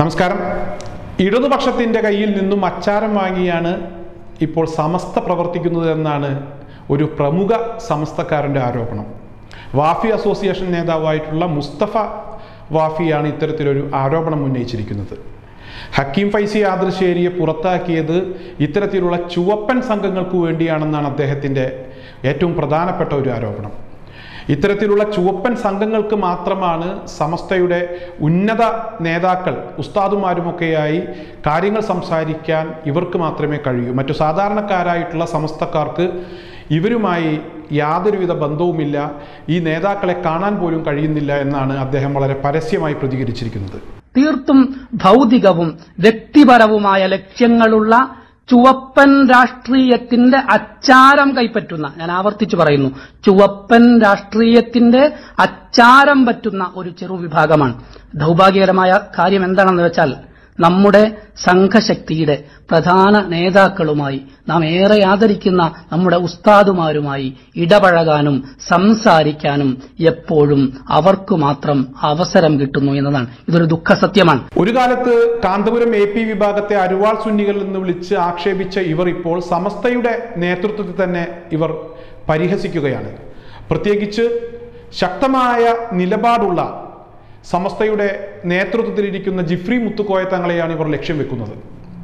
നമസ്കാരം ഇടതുപക്ഷത്തിൻ്റെ കയ്യിൽ നിന്നും അച്ചാരം വാങ്ങിയാണ് ഇപ്പോൾ സമസ്ത പ്രവർത്തിക്കുന്നത് എന്നാണ് ഒരു പ്രമുഖ സമസ്തക്കാരൻ്റെ ആരോപണം വാഫി അസോസിയേഷൻ നേതാവായിട്ടുള്ള മുസ്തഫ വാഫിയാണ് ഇത്തരത്തിലൊരു ആരോപണം ഉന്നയിച്ചിരിക്കുന്നത് ഹക്കീം ഫൈസി ആദർശേരിയെ പുറത്താക്കിയത് ഇത്തരത്തിലുള്ള ചുവപ്പൻ സംഘങ്ങൾക്ക് വേണ്ടിയാണെന്നാണ് അദ്ദേഹത്തിൻ്റെ ഏറ്റവും പ്രധാനപ്പെട്ട ഒരു ആരോപണം ഇത്തരത്തിലുള്ള ചുവപ്പൻ സംഘങ്ങൾക്ക് മാത്രമാണ് സമസ്തയുടെ ഉന്നത നേതാക്കൾ ഉസ്താദുമാരുമൊക്കെയായി കാര്യങ്ങൾ സംസാരിക്കാൻ ഇവർക്ക് മാത്രമേ കഴിയൂ മറ്റു സാധാരണക്കാരായിട്ടുള്ള സമസ്തക്കാർക്ക് ഇവരുമായി യാതൊരുവിധ ബന്ധവുമില്ല ഈ നേതാക്കളെ കാണാൻ പോലും കഴിയുന്നില്ല എന്നാണ് അദ്ദേഹം വളരെ പരസ്യമായി പ്രതികരിച്ചിരിക്കുന്നത് തീർത്തും ഭൗതികവും വ്യക്തിപരവുമായ ലക്ഷ്യങ്ങളുള്ള ചുവപ്പൻ രാഷ്ട്രീയത്തിന്റെ അച്ചാരം കൈപ്പറ്റുന്ന ഞാൻ ആവർത്തിച്ചു പറയുന്നു ചുവപ്പൻ രാഷ്ട്രീയത്തിന്റെ അച്ചാരം പറ്റുന്ന ഒരു ചെറുവിഭാഗമാണ് ദൗഭാഗ്യകരമായ കാര്യം എന്താണെന്ന് വെച്ചാൽ നമ്മുടെ സംഘശക്തിയുടെ പ്രധാന നേതാക്കളുമായി നാം ഏറെ ആദരിക്കുന്ന നമ്മുടെ ഉസ്താദുമാരുമായി ഇടപഴകാനും സംസാരിക്കാനും എപ്പോഴും അവർക്ക് മാത്രം അവസരം കിട്ടുന്നു എന്നതാണ് ഇതൊരു ദുഃഖസത്യമാണ് ഒരു കാലത്ത് കാന്തപുരം എ പി വിഭാഗത്തെ അരുവാൾ സുന്നികൾ എന്ന് വിളിച്ച് ആക്ഷേപിച്ച ഇവർ ഇപ്പോൾ സമസ്തയുടെ നേതൃത്വത്തിൽ തന്നെ ഇവർ പരിഹസിക്കുകയാണ് പ്രത്യേകിച്ച് ശക്തമായ നിലപാടുള്ള സമസ്തയുടെ നേതൃത്വത്തിലിരിക്കുന്ന ജിഫ്രി മുത്തുക്കോയ തങ്ങളെയാണ് ഇവർ ലക്ഷ്യം വെക്കുന്നത്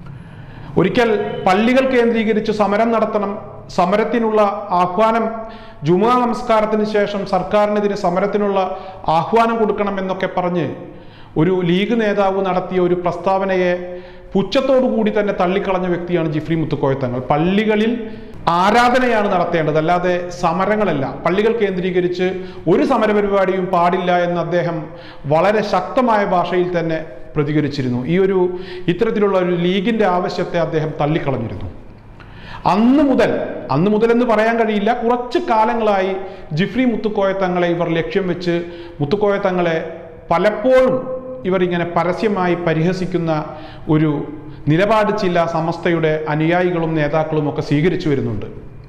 ഒരിക്കൽ പള്ളികൾ കേന്ദ്രീകരിച്ച് സമരം നടത്തണം സമരത്തിനുള്ള ആഹ്വാനം ജുമാ നമസ്കാരത്തിന് ശേഷം സർക്കാരിനെതിരെ സമരത്തിനുള്ള ആഹ്വാനം കൊടുക്കണം എന്നൊക്കെ പറഞ്ഞ് ഒരു ലീഗ് നേതാവ് നടത്തിയ ഒരു പ്രസ്താവനയെ പുച്ഛത്തോടു കൂടി തന്നെ തള്ളിക്കളഞ്ഞ വ്യക്തിയാണ് ജിഫ്രി മുത്തുക്കോയ തങ്ങൾ പള്ളികളിൽ ആരാധനയാണ് നടത്തേണ്ടത് അല്ലാതെ സമരങ്ങളല്ല പള്ളികൾ കേന്ദ്രീകരിച്ച് ഒരു സമരപരിപാടിയും പാടില്ല എന്ന് അദ്ദേഹം വളരെ ശക്തമായ ഭാഷയിൽ തന്നെ പ്രതികരിച്ചിരുന്നു ഈ ഒരു ഇത്തരത്തിലുള്ള ഒരു ലീഗിന്റെ ആവശ്യത്തെ അദ്ദേഹം തള്ളിക്കളഞ്ഞിരുന്നു അന്ന് മുതൽ അന്ന് മുതൽ എന്ന് പറയാൻ കഴിയില്ല കുറച്ച് കാലങ്ങളായി ജിഫ്രി മുത്തുക്കോയ തങ്ങളെ ഇവർ ലക്ഷ്യം വെച്ച് മുത്തുക്കോയ തങ്ങളെ പലപ്പോഴും ഇവർ ഇങ്ങനെ പരസ്യമായി പരിഹസിക്കുന്ന ഒരു നിലപാട് ചില സമസ്തയുടെ അനുയായികളും നേതാക്കളും ഒക്കെ സ്വീകരിച്ചു വരുന്നുണ്ട്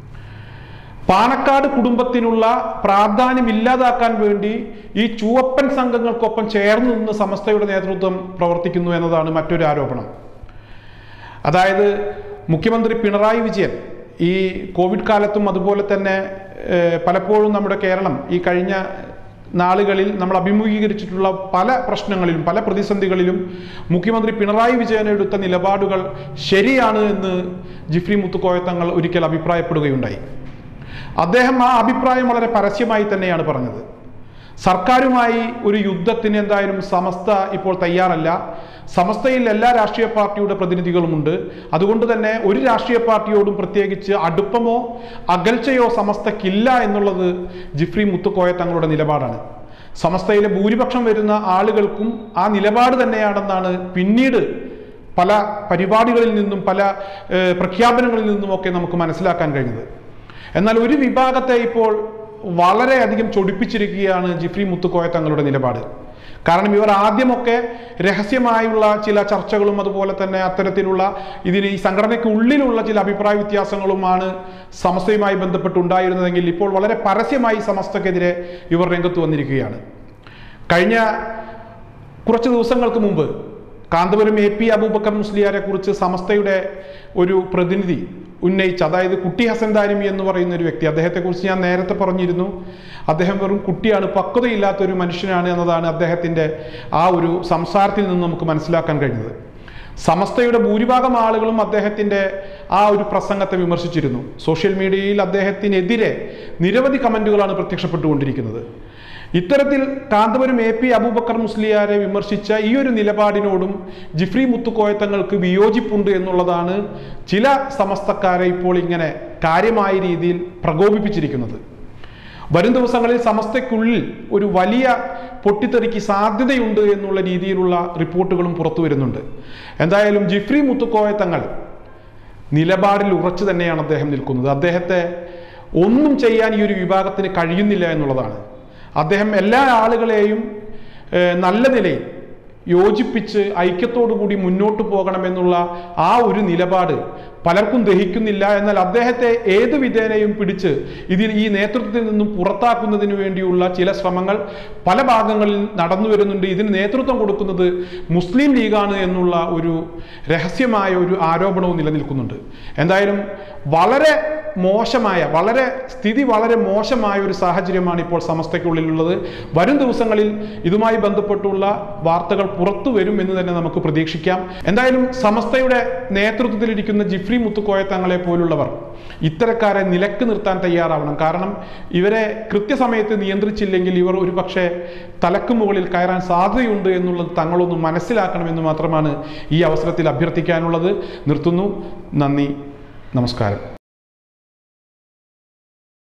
പാണക്കാട് കുടുംബത്തിനുള്ള പ്രാധാന്യം ഇല്ലാതാക്കാൻ വേണ്ടി ഈ ചുവപ്പൻ സംഘങ്ങൾക്കൊപ്പം ചേർന്ന് നിന്ന് സമസ്തയുടെ നേതൃത്വം പ്രവർത്തിക്കുന്നു എന്നതാണ് മറ്റൊരു ആരോപണം അതായത് മുഖ്യമന്ത്രി പിണറായി വിജയൻ ഈ കോവിഡ് കാലത്തും അതുപോലെ തന്നെ ഏഹ്, പലപ്പോഴും നമ്മുടെ കേരളം ഈ കഴിഞ്ഞ നാളുകളിൽ നമ്മൾ അഭിമുഖീകരിച്ചിട്ടുള്ള പല പ്രശ്നങ്ങളിലും പല പ്രതിസന്ധികളിലും മുഖ്യമന്ത്രി പിണറായി വിജയൻ എടുത്ത നിലപാടുകൾ ശരിയാണ് എന്ന് ജിഫ്രി മുത്തുക്കോയത്തങ്ങൾ ഒരിക്കൽ അഭിപ്രായപ്പെടുകയുണ്ടായി അദ്ദേഹം ആ അഭിപ്രായം വളരെ പരസ്യമായി തന്നെയാണ് പറഞ്ഞത് സർക്കാരുമായി ഒരു യുദ്ധത്തിന് എന്തായാലും സമസ്ത ഇപ്പോൾ തയ്യാറല്ല സമസ്തയിൽ എല്ലാ രാഷ്ട്രീയ പാർട്ടിയുടെ പ്രതിനിധികളുമുണ്ട് അതുകൊണ്ട് തന്നെ ഒരു രാഷ്ട്രീയ പാർട്ടിയോടും പ്രത്യേകിച്ച് അടുപ്പമോ അകൽച്ചയോ സമസ്തക്കില്ല എന്നുള്ളത് ജിഫ്രി മുത്തുക്കോയ തങ്ങളുടെ നിലപാടാണ് സമസ്തയിലെ ഭൂരിപക്ഷം വരുന്ന ആളുകൾക്കും ആ നിലപാട് തന്നെയാണെന്നാണ് പിന്നീട് പല പരിപാടികളിൽ നിന്നും പല ഏഹ്, പ്രഖ്യാപനങ്ങളിൽ നിന്നുമൊക്കെ നമുക്ക് മനസ്സിലാക്കാൻ കഴിഞ്ഞത് എന്നാൽ ഒരു വിഭാഗത്തെ ഇപ്പോൾ വളരെയധികം ചൊടിപ്പിച്ചിരിക്കുകയാണ് ജിഫ്രി മുത്തുക്കോയ തങ്ങളുടെ നിലപാട് കാരണം ഇവർ ആദ്യമൊക്കെ രഹസ്യമായുള്ള ചില ചർച്ചകളും അതുപോലെ തന്നെ അത്തരത്തിലുള്ള ഇതിന് ഈ സംഘടനയ്ക്ക് ഉള്ളിലുള്ള ചില അഭിപ്രായ വ്യത്യാസങ്ങളുമാണ് സമസ്തയുമായി ബന്ധപ്പെട്ടുണ്ടായിരുന്നതെങ്കിൽ ഇപ്പോൾ വളരെ പരസ്യമായി സമസ്തക്കെതിരെ ഇവർ രംഗത്ത് വന്നിരിക്കുകയാണ് കഴിഞ്ഞ കുറച്ച് ദിവസങ്ങൾക്ക് മുമ്പ് കാന്തപുരം എ പി അബൂബക്കർ മുസ്ലിയാരെ കുറിച്ച് സമസ്തയുടെ ഒരു പ്രതിനിധി ഉന്നയിച്ച അതായത് കുട്ടി ഹസൻ ദാരിമി എന്ന് പറയുന്ന ഒരു വ്യക്തി അദ്ദേഹത്തെക്കുറിച്ച് ഞാൻ നേരത്തെ പറഞ്ഞിരുന്നു അദ്ദേഹം വെറും കുട്ടിയാണ് പക്വതയില്ലാത്ത ഒരു മനുഷ്യനാണ് എന്നതാണ് അദ്ദേഹത്തിൻ്റെ ആ ഒരു സംസാരത്തിൽ നിന്ന് നമുക്ക് മനസ്സിലാക്കാൻ കഴിഞ്ഞത് സമസ്തയുടെ ഭൂരിഭാഗം ആളുകളും അദ്ദേഹത്തിൻ്റെ ആ ഒരു പ്രസംഗത്തെ വിമർശിച്ചിരുന്നു സോഷ്യൽ മീഡിയയിൽ അദ്ദേഹത്തിനെതിരെ നിരവധി കമൻറ്റുകളാണ് പ്രത്യക്ഷപ്പെട്ടുകൊണ്ടിരിക്കുന്നത് ഇത്തരത്തിൽ കാന്തപുരം എ പി അബൂബക്കർ മുസ്ലിയാരെ വിമർശിച്ച ഈ ഒരു നിലപാടിനോടും ജിഫ്രി മുത്തുക്കോയത്തങ്ങൾക്ക് വിയോജിപ്പുണ്ട് എന്നുള്ളതാണ് ചില സമസ്തക്കാരെ ഇപ്പോൾ ഇങ്ങനെ കാര്യമായ രീതിയിൽ പ്രകോപിപ്പിച്ചിരിക്കുന്നത് വരും ദിവസങ്ങളിൽ സമസ്തയ്ക്കുള്ളിൽ ഒരു വലിയ പൊട്ടിത്തെറിക്ക് സാധ്യതയുണ്ട് എന്നുള്ള രീതിയിലുള്ള റിപ്പോർട്ടുകളും പുറത്തു വരുന്നുണ്ട് എന്തായാലും ജിഫ്രി മുത്തുക്കോയ തങ്ങൾ നിലപാടിൽ ഉറച്ചു തന്നെയാണ് അദ്ദേഹം നിൽക്കുന്നത് അദ്ദേഹത്തെ ഒന്നും ചെയ്യാൻ ഈ ഒരു വിഭാഗത്തിന് കഴിയുന്നില്ല എന്നുള്ളതാണ് അദ്ദേഹം എല്ലാ ആളുകളെയും ഏഹ്, നല്ല നിലയിൽ യോജിപ്പിച്ച് ഐക്യത്തോടു കൂടി മുന്നോട്ട് പോകണമെന്നുള്ള ആ ഒരു നിലപാട് പലർക്കും ദഹിക്കുന്നില്ല എന്നാൽ അദ്ദേഹത്തെ ഏത് വിധേനയും പിടിച്ച് ഇതിൽ ഈ നേതൃത്വത്തിൽ നിന്നും പുറത്താക്കുന്നതിന് വേണ്ടിയുള്ള ചില ശ്രമങ്ങൾ പല ഭാഗങ്ങളിൽ നടന്നു വരുന്നുണ്ട് ഇതിന് നേതൃത്വം കൊടുക്കുന്നത് മുസ്ലിം ലീഗാണ് എന്നുള്ള ഒരു രഹസ്യമായ ഒരു ആരോപണവും നിലനിൽക്കുന്നുണ്ട് എന്തായാലും വളരെ മോശമായ വളരെ സ്ഥിതി വളരെ മോശമായ ഒരു സാഹചര്യമാണ് ഇപ്പോൾ സമസ്തയ്ക്കുള്ളിലുള്ളത് വരും ദിവസങ്ങളിൽ ഇതുമായി ബന്ധപ്പെട്ടുള്ള വാർത്തകൾ പുറത്തു വരും എന്ന് തന്നെ നമുക്ക് പ്രതീക്ഷിക്കാം എന്തായാലും സമസ്തയുടെ നേതൃത്വത്തിലിരിക്കുന്ന ജിഫ്രി മുത്തുക്കോയ തങ്ങളെ പോലുള്ളവർ ഇത്തരക്കാരെ നിലക്ക് നിർത്താൻ തയ്യാറാവണം കാരണം ഇവരെ കൃത്യസമയത്ത് നിയന്ത്രിച്ചില്ലെങ്കിൽ ഇവർ ഒരു പക്ഷേ തലക്ക് മുകളിൽ കയറാൻ സാധ്യതയുണ്ട് എന്നുള്ളത് തങ്ങളൊന്ന് മനസ്സിലാക്കണമെന്ന് മാത്രമാണ് ഈ അവസരത്തിൽ അഭ്യർത്ഥിക്കാനുള്ളത് നിർത്തുന്നു നന്ദി നമസ്കാരം